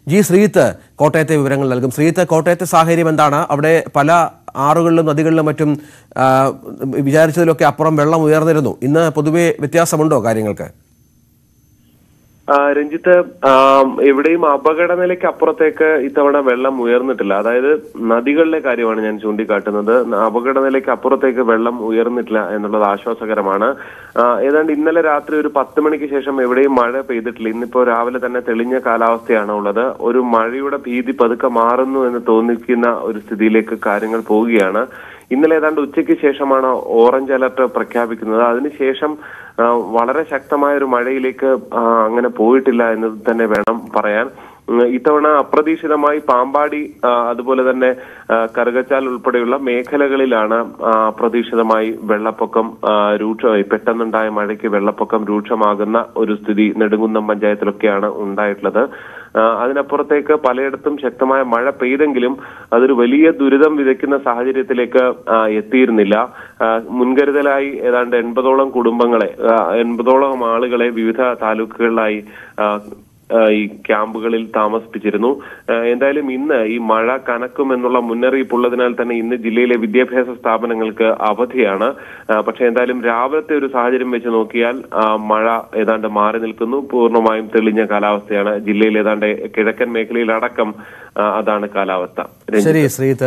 G Sreeth കോട്ടയത്തെ വിവരങ്ങൾ നൽകും ശ്രീത്ത് കോട്ടയത്തെ സാഹചര്യം എന്താണ് അവിടെ പല ആറുകളിലും നദികളിലും മറ്റും ആ, വിചാരിച്ചതിലൊക്കെ അപ്പുറം വെള്ളം ഉയർന്നിരുന്നു ഇന്ന് പൊതുവെ വ്യത്യാസമുണ്ടോ കാര്യങ്ങൾക്ക് ആ, രഞ്ജിത്ത് ആ, എവിടെയും അപകടനിലയ്ക്ക് അപ്പുറത്തേക്ക് ഇത്തവണ വെള്ളം ഉയർന്നിട്ടില്ല അതായത് നദികളിലെ കാര്യമാണ് ഞാൻ ചൂണ്ടിക്കാട്ടുന്നത് അപകടനിലയ്ക്ക് അപ്പുറത്തേക്ക് വെള്ളം ഉയർന്നിട്ടില്ല എന്നുള്ളത് ആശ്വാസകരമാണ് ആ, ഏതാണ്ട് ഇന്നലെ രാത്രി ഒരു പത്ത് മണിക്ക് ശേഷം എവിടെയും മഴ പെയ്തിട്ടില്ല ഇന്നിപ്പോ രാവിലെ തന്നെ തെളിഞ്ഞ കാലാവസ്ഥയാണ് ഉള്ളത് ഒരു മഴയുടെ ഭീതി പതുക്കെ മാറുന്നു എന്ന് തോന്നിക്കുന്ന ഒരു സ്ഥിതിയിലേക്ക് കാര്യങ്ങൾ പോവുകയാണ് ഇന്നലെ ഏതാണ്ട് ഉച്ചയ്ക്ക് ശേഷമാണ് ഓറഞ്ച് അലർട്ട് പ്രഖ്യാപിക്കുന്നത് അതിനുശേഷം ആ, വളരെ ശക്തമായ ഒരു മഴയിലേക്ക് ആ, അങ്ങനെ പോയിട്ടില്ല എന്ന് തന്നെ വേണം പറയാൻ ഉം, ഇത്തവണ അപ്രതീക്ഷിതമായി പാമ്പാടി ആ, അതുപോലെ തന്നെ ആ, കറുകച്ചാൽ ഉൾപ്പെടെയുള്ള മേഖലകളിലാണ് ആ, അപ്രതീക്ഷിതമായി വെള്ളപ്പൊക്കം ആ, രൂക്ഷമായി പെട്ടെന്നുണ്ടായ മഴയ്ക്ക് വെള്ളപ്പൊക്കം രൂക്ഷമാകുന്ന ഒരു സ്ഥിതി നെടുങ്കുന്നം പഞ്ചായത്തിലൊക്കെയാണ് ഉണ്ടായിട്ടുള്ളത് ആ, അതിനപ്പുറത്തേക്ക് പലയിടത്തും ശക്തമായ മഴ പെയ്തെങ്കിലും അതൊരു വലിയ ദുരിതം വിതയ്ക്കുന്ന സാഹചര്യത്തിലേക്ക് ആ, എത്തിയിരുന്നില്ല ആ, മുൻകരുതലായി ഏതാണ്ട് എൺപതോളം കുടുംബങ്ങളെ ആ, എൺപതോളം ആളുകളെ വിവിധ താലൂക്കുകളിലായി ആ, ആ, ഈ ക്യാമ്പുകളിൽ താമസിപ്പിച്ചിരുന്നു ആ, എന്തായാലും ഇന്ന് ഈ മഴ കനക്കും എന്നുള്ള മുന്നറിയിപ്പ് ഉള്ളതിനാൽ തന്നെ ഇന്ന് ജില്ലയിലെ വിദ്യാഭ്യാസ സ്ഥാപനങ്ങൾക്ക് അവധിയാണ് ആ, പക്ഷേ എന്തായാലും രാവിലത്തെ ഒരു സാഹചര്യം വെച്ച് നോക്കിയാൽ ആ, മഴ ഏതാണ്ട് മാറി നിൽക്കുന്നു പൂർണ്ണമായും തെളിഞ്ഞ കാലാവസ്ഥയാണ് ജില്ലയിൽ ഏതാണ്ട് കിഴക്കൻ മേഖലയിലടക്കം ആ, അതാണ് കാലാവസ്ഥ രഞ്ജിത്ത്. ശരി ശ്രീത്ത്